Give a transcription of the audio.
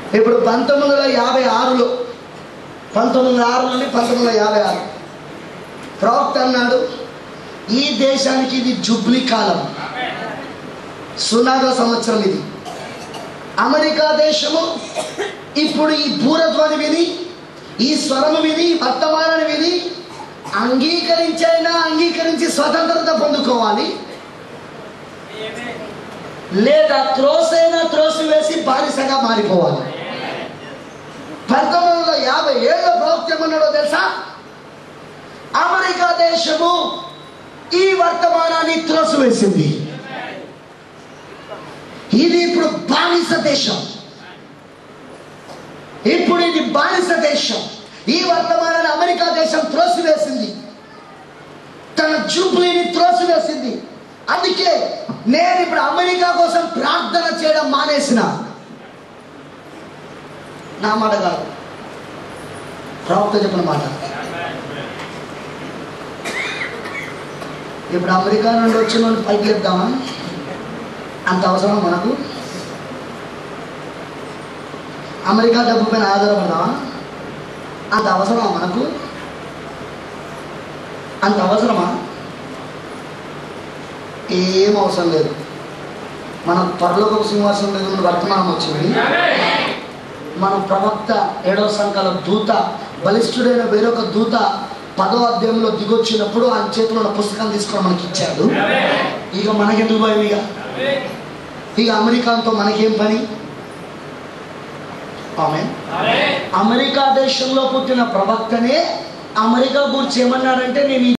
ఇప్పుడు పంతొమ్మిది వందల యాభై ఆరులో పంతొమ్మిది వందల ఆరు నుండి పంతొమ్మిది వందల యాభై ఆరు ప్రవక్త అన్నాడు ఈ దేశానికి ఇది జుబ్లీ కాలం సునాద సంవత్సరం ఇది అమెరికా దేశము ఇప్పుడు ఈ భూరధ్వని విని ఈ స్వరము విని వర్తమానాన్ని విని అంగీకరించైనా అంగీకరించి స్వతంత్రత పొందుకోవాలి లేదా త్రోసైనా త్రోసి వేసి బానిసగా మారిపోవాలి పంతొమ్మిది వందల యాభై ఏళ్ళ ప్రవక్తం అన్నాడో తెలుసా అమెరికా దేశము ఈ వర్తమానాన్ని త్రోసివేసింది ఇది ఇప్పుడు బానిస దేశం ఇప్పుడు ఇది బానిస దేశం ఈ వర్తమానాన్ని అమెరికా దేశం త్రోసివేసింది తన జూబ్లీని త్రోసివేసింది అందుకే నేను ఇప్పుడు అమెరికా కోసం ప్రార్థన చేయడం మానేసిన నా మాట కాదు ప్రవక్త చెప్పిన మాట ఇప్పుడు అమెరికా నుండి వచ్చిన వాళ్ళు పైకి లేపుదామా అంత అవసరం మనకు అమెరికా డబ్బు పైన ఆధారపడదామా అంత అవసరమా మనకు అంత అవసరమా ఏం అవసరం లేదు మన పరలోక సింహాసనం మీద ఉన్న వర్తమానం వచ్చింది మన ప్రవక్త ఏడవ సంఖ్యలో దూత బలిష్ఠుడైన వేరొక దూత పదో అధ్యాయంలో దిగొచ్చినప్పుడు ఆయన చేతిలో ఉన్న పుస్తకం తీసుకొని మనకి ఇచ్చాడు ఇక మనకెందుకు భయం ఇక ఇక అమెరికాతో మనకేం పని ఆమె అమెరికా దేశంలో పుట్టిన ప్రవక్తనే అమెరికా గురించి ఏమన్నాడంటే నేను ఈ